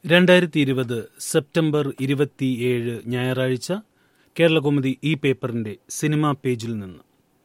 രണ്ടായിരത്തി ഇരുപത് സെപ്റ്റംബർ ഇരുപത്തിയേഴ് ഞായറാഴ്ച കേരളകൗമുദി ഈ പേപ്പറിന്റെ സിനിമാ പേജിൽ നിന്ന്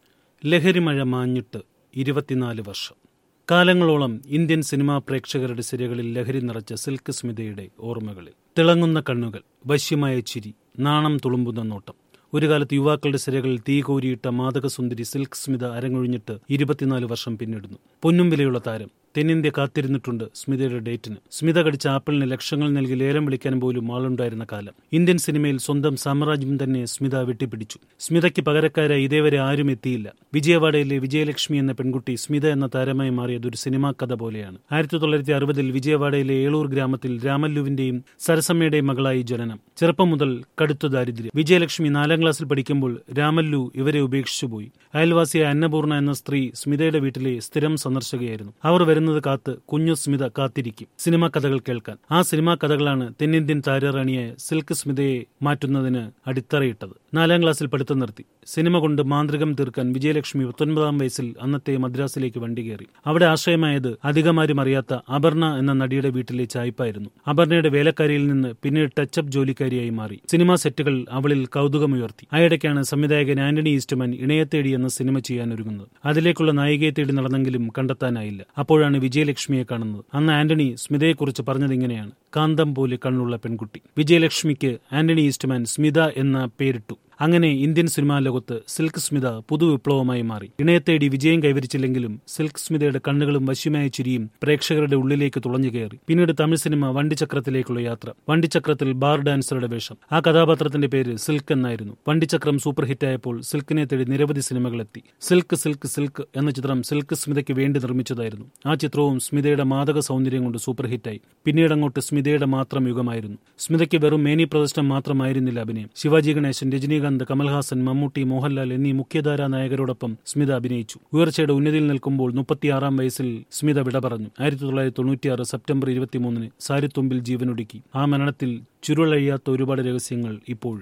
ലഹരിമഴ മാഞ്ഞിട്ട് ഇരുപത്തിനാല് വർഷം കാലങ്ങളോളം ഇന്ത്യൻ സിനിമാ പ്രേക്ഷകരുടെ സിരകളിൽ ലഹരി നിറച്ച സിൽക്ക് സ്മിതയുടെ ഓർമ്മകളിൽ തിളങ്ങുന്ന കണ്ണുകൾ വശ്യമായ ചിരി നാണം തുളുമ്പുന്ന നോട്ടം ഒരു കാലത്ത് യുവാക്കളുടെ സിരകളിൽ തീ കോരിയിട്ട മാദകസുന്ദരി സിൽക്ക് സ്മിത അരങ്ങൊഴിഞ്ഞിട്ട് ഇരുപത്തിനാല് വർഷം പിന്നിടുന്നു പൊന്നും വിലയുള്ള താരം തെന്നിന്ത്യ കാത്തിരുന്നിട്ടുണ്ട് സ്മിതയുടെ ഡേറ്റിന് സ്മിത കടിച്ച ആപ്പിളിന് ലക്ഷങ്ങൾ നൽകി ലേലം വിളിക്കാൻ പോലും ആളുണ്ടായിരുന്ന കാലം ഇന്ത്യൻ സിനിമയിൽ സ്വന്തം സാമ്രാജ്യം തന്നെ സ്മിത വെട്ടിപ്പിടിച്ചു സ്മിതയ്ക്ക് പകരക്കാരായി ഇതേവരെ ആരും എത്തിയില്ല വിജയവാഡയിലെ വിജയലക്ഷ്മി എന്ന പെൺകുട്ടി സ്മിത എന്ന താരമായി മാറിയത് ഒരു സിനിമാ കഥ പോലെയാണ് ആയിരത്തി തൊള്ളായിരത്തി അറുപതിൽ വിജയവാഡയിലെ ഏളൂർ ഗ്രാമത്തിൽ രാമല്ലുവിന്റെയും സരസമ്മയുടെയും മകളായി ജനനം ചെറുപ്പം മുതൽ കടുത്ത ദാരിദ്ര്യം വിജയലക്ഷ്മി നാലാം ക്ലാസ്സിൽ പഠിക്കുമ്പോൾ രാമല്ലു ഇവരെ ഉപേക്ഷിച്ചു പോയി അയൽവാസിയായ അന്നപൂർണ എന്ന സ്ത്രീ സ്മിതയുടെ വീട്ടിലെ സ്ഥിരം സന്ദർശകയായിരുന്നു അവർ വരുന്നത് കാത്ത് കുഞ്ഞു സ്മിത കാത്തിരിക്കും സിനിമാ കഥകൾ കേൾക്കാൻ ആ സിനിമാ കഥകളാണ് തെന്നിന്ത്യൻ താരറാണിയെ സിൽക്ക് സ്മിതയെ മാറ്റുന്നതിന് അടിത്തറയിട്ടത് നാലാം ക്ലാസ്സിൽ പഠിത്തം നിർത്തി സിനിമ കൊണ്ട് മാന്ത്രികം തീർക്കാൻ വിജയലക്ഷ്മി പത്തൊൻപതാം വയസ്സിൽ അന്നത്തെ മദ്രാസിലേക്ക് വണ്ടി കയറി അവിടെ ആശ്രയമായത് അധികമാരും അറിയാത്ത അപർണ എന്ന നടിയുടെ വീട്ടിലെ ചായ്പായിരുന്നു അപർണയുടെ വേലക്കാരിയിൽ നിന്ന് പിന്നീട് ടച്ചപ്പ് ജോലിക്കാരിയായി മാറി സിനിമാ സെറ്റുകൾ അവളിൽ കൗതുകമുയർത്തി ആയിടയ്ക്കാണ് സംവിധായകൻ ആന്റണി ഈസ്റ്റ്മാൻ ഇണയെ തേടി എന്ന സിനിമ ചെയ്യാനൊരുങ്ങുന്നത് അതിലേക്കുള്ള നായികയെ തേടി നടന്നെങ്കിലും കണ്ടെത്താനായില്ല അപ്പോഴാണ് വിജയലക്ഷ്മിയെ കാണുന്നത് അന്ന് ആന്റണി സ്മിതയെക്കുറിച്ച് പറഞ്ഞത് ഇങ്ങനെയാണ് കാന്തം പോലെ കണ്ണുള്ള പെൺകുട്ടി വിജയലക്ഷ്മിക്ക് ആന്റണി ഈസ്റ്റ്മാൻ സ്മിത എന്ന പേരിട്ടു അങ്ങനെ ഇന്ത്യൻ സിനിമാ ലോകത്ത് സിൽക്ക് സ്മിത പുതുവിപ്ലവമായി മാറി ഇണയത്തേടി വിജയം കൈവരിച്ചില്ലെങ്കിലും സിൽക്ക് സ്മിതയുടെ കണ്ണുകളും വശ്യമായ ചിരിയും പ്രേക്ഷകരുടെ ഉള്ളിലേക്ക് തുളഞ്ഞു കയറി പിന്നീട് തമിഴ് സിനിമ വണ്ടിച്ചക്രത്തിലേക്കുള്ള യാത്ര വണ്ടിച്ചക്രത്തിൽ ബാർ ഡാൻസറുടെ വേഷം ആ കഥാപാത്രത്തിന്റെ പേര് സിൽക്ക് എന്നായിരുന്നു വണ്ടിച്ചക്രം സൂപ്പർ ഹിറ്റായപ്പോൾ സിൽക്കിനെ തേടി നിരവധി സിനിമകളെത്തി സിൽക്ക് സിൽക്ക് സിൽക്ക് എന്ന ചിത്രം സിൽക്ക് സ്മിതയ്ക്ക് വേണ്ടി നിർമ്മിച്ചതായിരുന്നു ആ ചിത്രവും സ്മിതയുടെ മാദക സൗന്ദര്യം കൊണ്ട് സൂപ്പർ ഹിറ്റായി പിന്നീട് അങ്ങോട്ട് സ്മിതയുടെ മാത്രം യുഗമായിരുന്നു സ്മിതയ്ക്ക് വെറും മേനി പ്രദർശനം മാത്രമായിരുന്നില്ല അഭിനയം ശിവാജി ഗണേശൻ രജനീകാന്ത് കമൽഹാസൻ മമ്മൂട്ടി മോഹൻലാൽ എന്നീ മുഖ്യധാരാ നായകരോടൊപ്പം സ്മിത അഭിനയിച്ചു ഉയർച്ചയുടെ ഉന്നതിയിൽ നിൽക്കുമ്പോൾ മുപ്പത്തിയാറാം വയസ്സിൽ സ്മിത വിട പറഞ്ഞു ആയിരത്തി തൊള്ളായിരത്തി തൊണ്ണൂറ്റിയാറ് സെപ്റ്റംബർ ഇരുപത്തിമൂന്നിന് സാരിത്തുമ്പിൽ ജീവനൊടുക്കി ആ മരണത്തിൽ ചുരുളഴിയാത്ത ഒരുപാട് രഹസ്യങ്ങൾ ഇപ്പോഴും